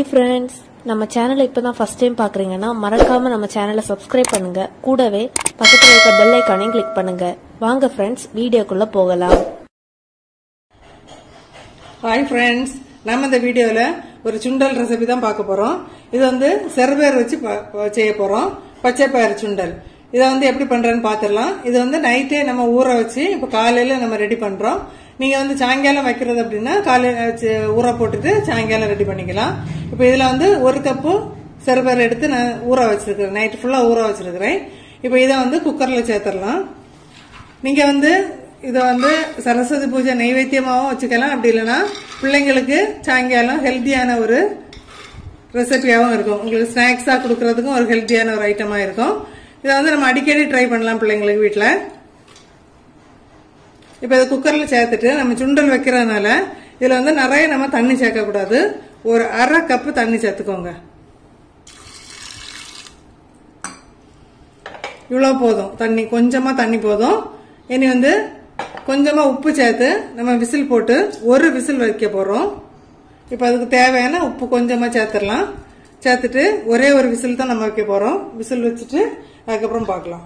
hi friends நம்ம சேனலை இப்போ தான் ஃபஸ்ட் டைம் பார்க்குறீங்கன்னா மறக்காமல் நம்ம சேனலை சப்ஸ்கிரைப் பண்ணுங்க கூடவே பக்கத்தில் இருக்க பெல் ஐக்கானையும் கிளிக் பண்ணுங்க வாங்க ஃப்ரெண்ட்ஸ் வீடியோக்குள்ளே போகலாம் ஹாய் ஃப்ரெண்ட்ஸ் நம்ம இந்த வீடியோவில் ஒரு சுண்டல் ரெசிபி தான் பார்க்க போகிறோம் இது வந்து செருபேர் வச்சு ப- ப- செய்ய போகிறோம் பச்சை பயிறு சுண்டல் இதை வந்து எப்படி பண்ணுறேன்னு பார்த்துடலாம் இது வந்து நைட்டே நம்ம ஊற வச்சு இப்போ காலையில் நம்ம ரெடி பண்ணுறோம் நீங்கள் வந்து சாயங்காலம் வைக்கிறது அப்படின்னா காலையில் வச்சு ஊற போட்டுட்டு சாயங்காலம் ரெடி பண்ணிக்கலாம் இப்போ இதில் வந்து ஒரு கப்பு செருபேர் எடுத்து நான் ஊற வச்சிருக்கிறேன் நைட்டு ஃபுல்லாக ஊற வச்சிருக்கிறேன் இப்போ இதை வந்து குக்கரில் சேர்த்துடலாம் நீங்க வந்து இதை வந்து சரஸ்வதி பூஜை நைவேத்தியமாகவும் வச்சுக்கலாம் அப்படி இல்லைன்னா பிள்ளைங்களுக்கு சாயங்காலம் ஹெல்த்தியான ஒரு ரெசிபியாகவும் இருக்கும் உங்களுக்கு ஸ்நாக்ஸாக கொடுக்கறதுக்கும் ஒரு ஹெல்த்தியான ஒரு ஐட்டமாக இருக்கும் இதை வந்து நம்ம அடிக்கடி ட்ரை பண்ணலாம் பிள்ளைங்களுக்கு வீட்டில் இப்போ இதை குக்கரில் சேர்த்துட்டு நம்ம சுண்டல் வைக்கிறதுனால இதில் வந்து நிறைய நம்ம தண்ணி சேர்க்கக்கூடாது ஒரு அரை கப்பு தண்ணி சேர்த்துக்கோங்க இவ்வளோ போதும் தண்ணி கொஞ்சமாக தண்ணி போதும் இனி வந்து கொஞ்சமாக உப்பு சேர்த்து நம்ம விசில் போட்டு ஒரு விசில் வைக்க போகிறோம் இப்போ அதுக்கு தேவையான உப்பு கொஞ்சமாக சேர்த்துடலாம் சேர்த்துட்டு ஒரே ஒரு விசில் தான் நம்ம வைக்க போகிறோம் விசில் வச்சுட்டு அதுக்கப்புறம் பார்க்கலாம்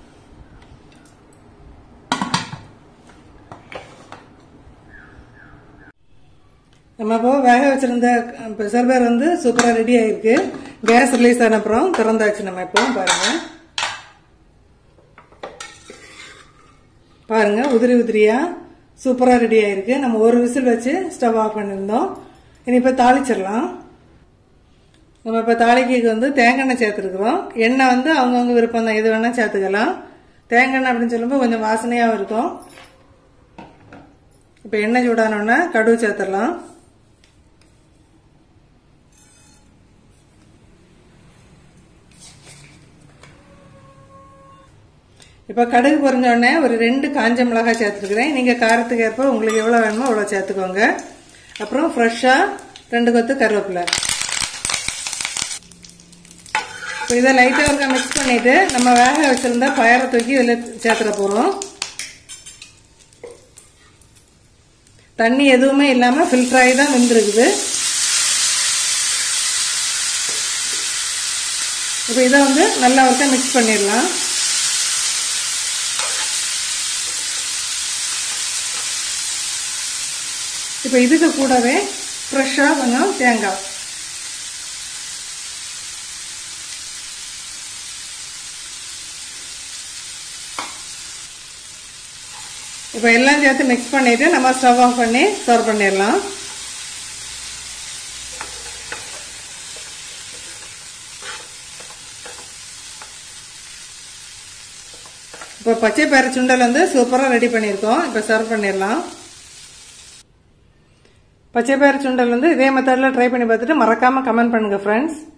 நம்ம இப்போ வேக வச்சிருந்த ப்ரெஷர் பேர் வந்து சூப்பராக ரெடி ஆயிருக்கு கேஸ் ரிலீஸ் ஆன அப்புறம் திறந்தாச்சு நம்ம இப்போ பாருங்க பாருங்க உதிரி உதிரியா சூப்பராக ரெடி ஆயிருக்கு நம்ம ஒரு விசில் வச்சு ஸ்டவ் ஆஃப் பண்ணியிருந்தோம் இனி இப்போ தாளிச்சிடலாம் நம்ம இப்போ தாளிக்கு வந்து தேங்காய் எண்ணெய் சேர்த்துருக்குறோம் எண்ணெய் வந்து அவங்கவுங்க விருப்பம் தான் எது வேணால் சேர்த்துக்கலாம் தேங்காய் எண்ணெய் அப்படின்னு சொல்லும்போது கொஞ்சம் வாசனையாகவும் இருக்கும் இப்போ எண்ணெய் சூடானோடனே கடுகு சேர்த்துடலாம் இப்போ கடுகு பொரிஞ்ச உடனே ஒரு ரெண்டு காஞ்ச மிளகாய் சேர்த்துருக்குறேன் நீங்கள் காரத்துக்கு ஏற்ப உங்களுக்கு எவ்வளோ வேணுமோ அவ்வளோ சேர்த்துக்கோங்க அப்புறம் ஃப்ரெஷ்ஷாக ரெண்டு கொத்து கருவேப்பிலை இப்போ இதை லைட்டாக ஒருக்கா மிக்ஸ் பண்ணிவிட்டு நம்ம வேக வச்சுருந்தா பயரை தூக்கி இதில் சேர்த்துட போகிறோம் தண்ணி எதுவுமே இல்லாமல் ஃபில்டர் ஆகி தான் வெந்திருக்குது இப்போ இதை வந்து நல்லா ஒருக்கா மிக்ஸ் பண்ணிடலாம் இப்போ இதுக்கு கூடவே ஃப்ரெஷ்ஷாக கொஞ்சம் தேங்காய் இப்போ எல்லாம் சேர்த்து மிக்ஸ் பண்ணிட்டு நம்ம ஸ்டவ் ஆஃப் பண்ணி சர்வ் பண்ணிடலாம் இப்போ பச்சை பயிறு சுண்டல் வந்து சூப்பராக ரெடி பண்ணியிருக்கோம் இப்போ சர்வ் பண்ணிடலாம் பச்சை பயிறு சுண்டல் வந்து இதே மெத்தடில் ட்ரை பண்ணி பார்த்துட்டு மறக்காமல் கமெண்ட் பண்ணுங்கள் ஃப்ரெண்ட்ஸ்